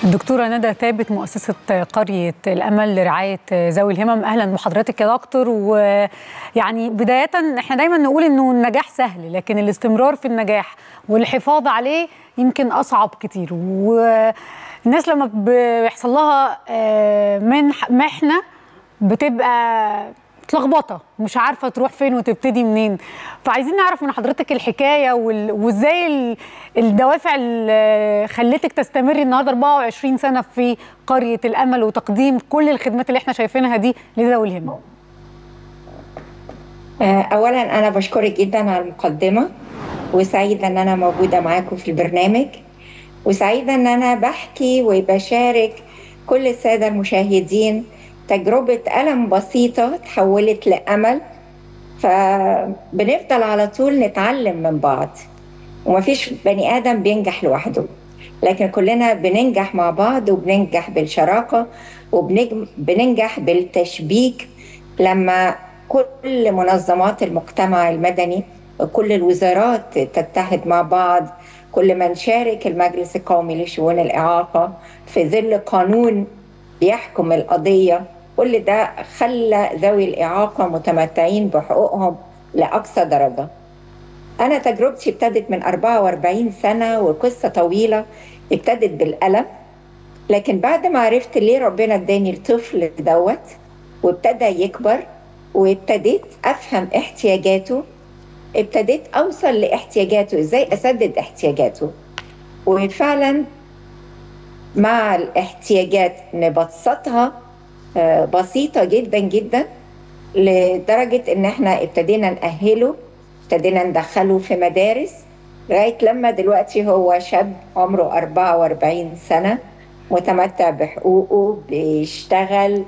الدكتورة ندى ثابت مؤسسة قرية الأمل لرعاية ذوي الهمم أهلا بحضرتك يا دكتور ويعني بداية احنا دايما نقول إنه النجاح سهل لكن الاستمرار في النجاح والحفاظ عليه يمكن أصعب كتير والناس لما بيحصل لها من محنة بتبقى متلخبطه مش عارفه تروح فين وتبتدي منين فعايزين نعرف من حضرتك الحكايه وال... وازاي الدوافع اللي خلتك تستمري النهارده 24 سنه في قريه الامل وتقديم كل الخدمات اللي احنا شايفينها دي لذوي الهمم اولا انا بشكرك جدا على المقدمه وسعيده ان انا موجوده معاكم في البرنامج وسعيده ان انا بحكي وبشارك كل الساده المشاهدين تجربة ألم بسيطة تحولت لأمل فبنفضل على طول نتعلم من بعض ومفيش بني آدم بينجح لوحده لكن كلنا بننجح مع بعض وبننجح بالشراكة وبننجح بالتشبيك لما كل منظمات المجتمع المدني وكل الوزارات تتحد مع بعض كل ما نشارك المجلس القومي لشؤون الإعاقة في ظل قانون بيحكم القضية كل ده خلى ذوي الإعاقة متمتعين بحقوقهم لأقصى درجة أنا تجربتي ابتدت من 44 سنة وقصة طويلة ابتدت بالألم لكن بعد ما عرفت ليه ربنا اداني الطفل دوت وابتدى يكبر وابتديت أفهم احتياجاته ابتديت أوصل لاحتياجاته إزاي أسدد احتياجاته وفعلا مع الاحتياجات نبسطها بسيطة جدا جدا لدرجة إن إحنا ابتدينا نأهله ابتدينا ندخله في مدارس لغاية لما دلوقتي هو شاب عمره 44 سنة متمتع بحقوقه بيشتغل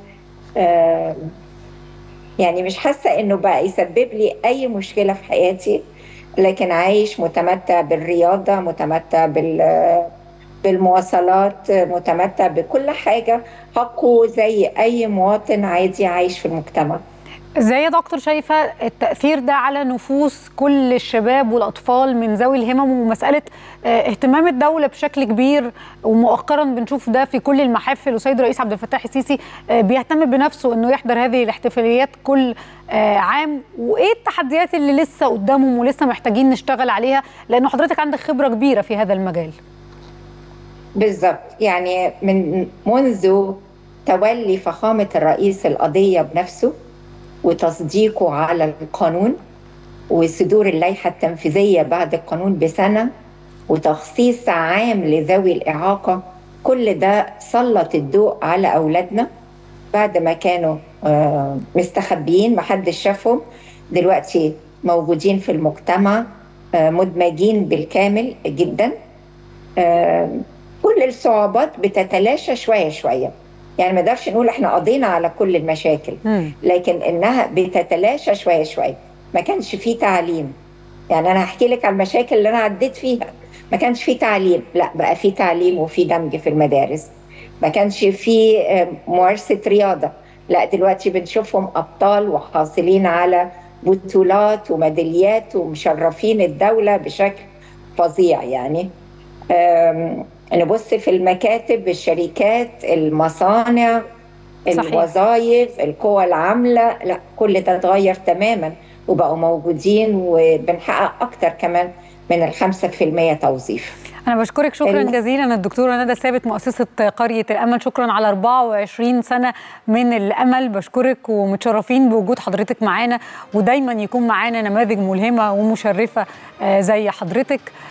يعني مش حاسة إنه بقى يسبب لي أي مشكلة في حياتي لكن عايش متمتع بالرياضة متمتع بال بالمواصلات متمتع بكل حاجة حقه زي أي مواطن عادي عايش في المجتمع ازاي يا دكتور شايفه التاثير ده على نفوس كل الشباب والاطفال من ذوي الهمم ومساله اهتمام الدوله بشكل كبير ومؤخرا بنشوف ده في كل المحافل والسيد الرئيس عبد الفتاح السيسي بيهتم بنفسه انه يحضر هذه الاحتفاليات كل عام وايه التحديات اللي لسه قدامهم ولسه محتاجين نشتغل عليها لانه حضرتك عندك خبره كبيره في هذا المجال بالضبط يعني من منذ تولي فخامة الرئيس القضية بنفسه وتصديقه على القانون وصدور اللائحة التنفيذية بعد القانون بسنة وتخصيص عام لذوي الإعاقة كل ده سلط الضوء على أولادنا بعد ما كانوا مستخبيين محدش شافهم دلوقتي موجودين في المجتمع مدمجين بالكامل جدا كل الصعوبات بتتلاشى شويه شويه يعني ما نقدرش نقول احنا قضينا على كل المشاكل لكن انها بتتلاشى شويه شويه ما كانش فيه تعليم يعني انا هحكي لك على المشاكل اللي انا عديت فيها ما كانش فيه تعليم لا بقى فيه تعليم وفي دمج في المدارس ما كانش فيه ممارسه رياضه لا دلوقتي بنشوفهم ابطال وحاصلين على بطولات وميداليات ومشرفين الدوله بشكل فظيع يعني نبص في المكاتب الشركات المصانع صحيح. الوظائف القوى العاملة لا كل ده اتغير تماما وبقوا موجودين وبنحقق أكتر كمان من الخمسة في المية توظيف أنا بشكرك شكرا ال... جزيلا الدكتورة ندى ثابت مؤسسة قرية الأمل شكرا على 24 سنة من الأمل بشكرك ومتشرفين بوجود حضرتك معانا ودايما يكون معانا نماذج ملهمة ومشرفة زي حضرتك